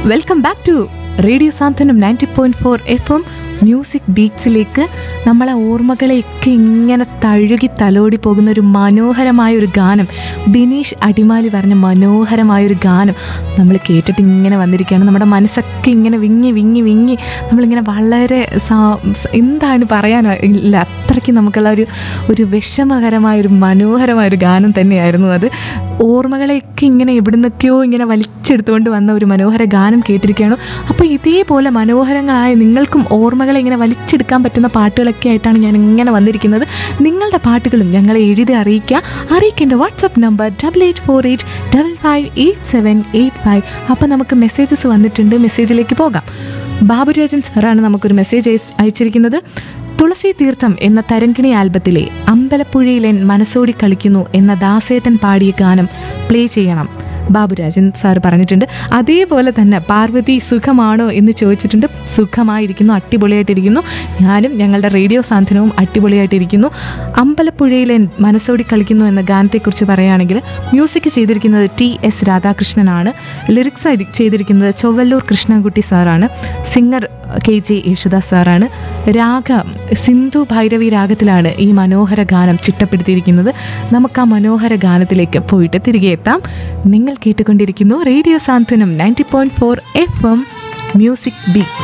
welcome back to radio Santhwanam ninety point four F M music ബീച്ചിലേക്ക് നമ്മളെ ഓർമ്മകളെയൊക്കെ ഇങ്ങനെ തഴുകി തലോടി പോകുന്ന ഒരു മനോഹരമായ ഒരു ഗാനം ബിനീഷ് അടിമാലി പറഞ്ഞ മനോഹരമായ ഒരു ഗാനം നമ്മൾ കേട്ടിട്ട് ഇങ്ങനെ വന്നിരിക്കുകയാണ് നമ്മുടെ മനസ്സൊക്കെ ഇങ്ങനെ വിങ്ങി വിങ്ങി വിങ്ങി നമ്മളിങ്ങനെ വളരെ സാ- സ- എന്താണ് പറയാനില്ല അത്രയ്ക്ക് നമുക്കുള്ള ഒരു ഒരു വിഷമകരമായ ഒരു മനോഹരമായ ഒരു ഗാനം തന്നെയായിരുന്നു അത് ഓർമ്മകളെയൊക്കെ ഇങ്ങനെ എവിടുന്നൊക്കെയോ ഇങ്ങനെ വലിച്ചെടുത്തുകൊണ്ട് വന്ന ഒരു മനോഹര ഗാനം കേട്ടിരിക്കുകയാണ് അപ്പോൾ ഇതേപോലെ മനോഹരങ്ങളായ നിങ്ങൾക്കും ഓർമ്മകളെ ഇങ്ങനെ വലിച്ചെടുക്കാൻ പറ്റുന്ന പാട്ടുകളൊക്കെ ആയിട്ടാണ് ഞാൻ ഇങ്ങനെ വന്നിരിക്കുന്നത് നിങ്ങളുടെ പാട്ടുകളും ഞങ്ങളെ എഴുതി അറിയിക്കുക അറിയിക്കേണ്ട WhatsApp number double eight four eight double five eight seven eight five അപ്പോൾ നമുക്ക് മെസ്സേജസ് വന്നിട്ടുണ്ട് മെസ്സേജിലേക്ക് പോകാം ബാബുരാജൻ സാറാണ് നമുക്കൊരു മെസ്സേജ് അയച്ച് അയച്ചിരിക്കുന്നത് തുളസി തീർത്ഥം എന്ന തരങ്കിണി ആൽബത്തിലെ അമ്പലപ്പുഴയിലെൻ മനസ്സോടി കളിക്കുന്നു എന്ന ദാസേട്ടൻ പാടിയ ഗാനം പ്ലേ ചെയ്യണം ബാബുരാജൻ സാർ പറഞ്ഞിട്ടുണ്ട് അതേപോലെ തന്നെ പാർവതി സുഖമാണോ എന്ന് ചോദിച്ചിട്ടുണ്ട് സുഖമായിരിക്കുന്നു അടിപൊളിയായിട്ടിരിക്കുന്നു ഞാനും ഞങ്ങളുടെ റേഡിയോ സാന്ത്വനവും അടിപൊളിയായിട്ടിരിക്കുന്നു അമ്പലപ്പുഴയിലെ മനസ്സോടി കളിക്കുന്നു എന്ന ഗാനത്തെക്കുറിച്ച് പറയുകയാണെങ്കിൽ മ്യൂസിക് ചെയ്തിരിക്കുന്നത് ടി എസ് രാധാകൃഷ്ണനാണ് ലിറിക്സ് ആയി ചെയ്തിരിക്കുന്നത് ചൊവ്വല്ലൂർ കൃഷ്ണൻകുട്ടി സാറാണ് സിംഗർ കെ ജെ യേശുദാസ് സാറാണ് രാഗ സിന്ധു ഭൈരവി രാഗത്തിലാണ് ഈ മനോഹര ഗാനം ചിട്ടപ്പെടുത്തിയിരിക്കുന്നത് നമുക്ക് ആ മനോഹര ഗാനത്തിലേക്ക് പോയിട്ട് തിരികെ എത്താം നിങ്ങൾ കേട്ടുകൊണ്ടിരിക്കുന്നു radio Santhwanam ninety point four F M music beat